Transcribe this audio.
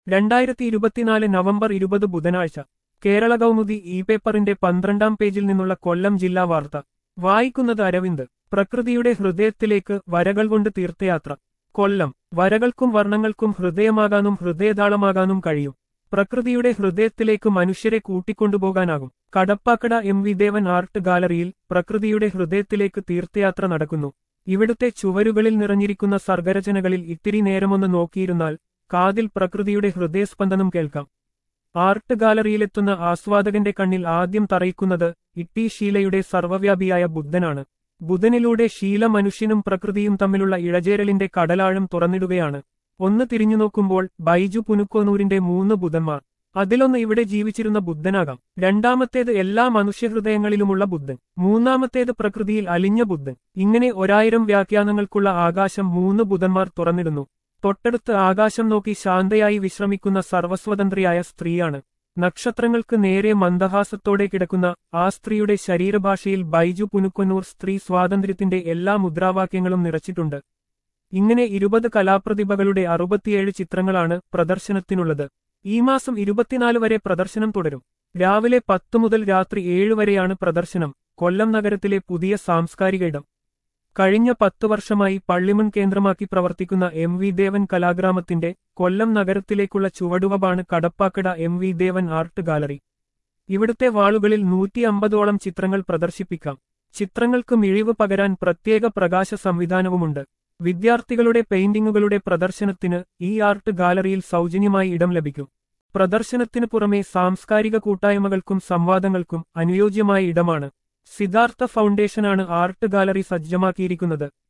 രണ്ടായിരത്തി ഇരുപത്തിനാല് നവംബർ ഇരുപത് ബുധനാഴ്ച കേരള കൗമുദി ഇ പേപ്പറിന്റെ പന്ത്രണ്ടാം പേജിൽ നിന്നുള്ള കൊല്ലം ജില്ലാ വാർത്ത വായിക്കുന്നത് അരവിന്ദ് പ്രകൃതിയുടെ ഹൃദയത്തിലേക്ക് വരകൾ കൊണ്ട് തീർത്ഥയാത്ര കൊല്ലം വരകൾക്കും വർണ്ണങ്ങൾക്കും ഹൃദയമാകാനും ഹൃദയതാളമാകാനും കഴിയും പ്രകൃതിയുടെ ഹൃദയത്തിലേക്ക് മനുഷ്യരെ കൂട്ടിക്കൊണ്ടുപോകാനാകും Kadappakada M V Devan art ഗാലറിയിൽ പ്രകൃതിയുടെ ഹൃദയത്തിലേക്ക് തീർത്ഥയാത്ര നടക്കുന്നു ഇവിടുത്തെ ചുവരുകളിൽ നിറഞ്ഞിരിക്കുന്ന സർഗരചനകളിൽ ഇത്തിരി നേരമൊന്ന് നോക്കിയിരുന്നാൽ കാതിൽ പ്രകൃതിയുടെ ഹൃദയസ്പന്ദനം കേൾക്കാം ആർട്ട് ഗാലറിയിലെത്തുന്ന ആസ്വാദകന്റെ കണ്ണിൽ ആദ്യം തറയിക്കുന്നത് ഇട്ടി ശീലയുടെ സർവ്വവ്യാപിയായ ബുദ്ധനാണ് ബുധനിലൂടെ ശീല മനുഷ്യനും പ്രകൃതിയും തമ്മിലുള്ള ഇഴചേരലിന്റെ കടലാഴം തുറന്നിടുകയാണ് ഒന്ന് തിരിഞ്ഞു നോക്കുമ്പോൾ ബൈജു പുനുക്കോനൂരിന്റെ മൂന്ന് ബുധന്മാർ അതിലൊന്ന് ഇവിടെ ജീവിച്ചിരുന്ന ബുദ്ധനാകാം രണ്ടാമത്തേത് എല്ലാ മനുഷ്യഹൃദയങ്ങളിലുമുള്ള ബുദ്ധൻ മൂന്നാമത്തേത് പ്രകൃതിയിൽ അലിഞ്ഞ ബുദ്ധൻ ഇങ്ങനെ ഒരായിരം വ്യാഖ്യാനങ്ങൾക്കുള്ള ആകാശം മൂന്ന് ബുധന്മാർ തുറന്നിടുന്നു തൊട്ടടുത്ത് ആകാശം നോക്കി ശാന്തയായി വിശ്രമിക്കുന്ന സർവസ്വതന്ത്രയായ സ്ത്രീയാണ് നക്ഷത്രങ്ങൾക്ക് നേരെ മന്ദഹാസത്തോടെ കിടക്കുന്ന ആ സ്ത്രീയുടെ ശരീരഭാഷയിൽ ബൈജു പുനുക്കൊന്നൂർ സ്ത്രീ സ്വാതന്ത്ര്യത്തിന്റെ എല്ലാ മുദ്രാവാക്യങ്ങളും നിറച്ചിട്ടുണ്ട് ഇങ്ങനെ ഇരുപത് കലാപ്രതിഭകളുടെ അറുപത്തിയേഴ് ചിത്രങ്ങളാണ് പ്രദർശനത്തിനുള്ളത് ഈ മാസം ഇരുപത്തിനാല് വരെ പ്രദർശനം തുടരും രാവിലെ പത്ത് മുതൽ രാത്രി ഏഴ് വരെയാണ് പ്രദർശനം കൊല്ലം നഗരത്തിലെ പുതിയ സാംസ്കാരിക ഇടം കഴിഞ്ഞ പത്തു വർഷമായി പള്ളിമൺ കേന്ദ്രമാക്കി പ്രവർത്തിക്കുന്ന എം വി ദേവൻ കലാഗ്രാമത്തിന്റെ കൊല്ലം നഗരത്തിലേക്കുള്ള ചുവടുവപ്പാണ് Kadappakada M V Devan art gallery ഇവിടുത്തെ വാളുകളിൽ നൂറ്റി അമ്പതോളം ചിത്രങ്ങൾ പ്രദർശിപ്പിക്കാം ചിത്രങ്ങൾക്ക് മിഴിവ് പകരാൻ പ്രത്യേക പ്രകാശ സംവിധാനവുമുണ്ട് വിദ്യാർത്ഥികളുടെ പെയിന്റിങ്ങുകളുടെ പ്രദർശനത്തിന് ഈ ആർട്ട് ഗാലറിയിൽ സൗജന്യമായി ഇടം ലഭിക്കും പ്രദർശനത്തിനു പുറമെ സാംസ്കാരിക കൂട്ടായ്മകൾക്കും സംവാദങ്ങൾക്കും അനുയോജ്യമായ ഇടമാണ് സിദ്ധാർത്ഥ ഫൗണ്ടേഷനാണ് ആർട്ട് ഗാലറി സജ്ജമാക്കിയിരിക്കുന്നത്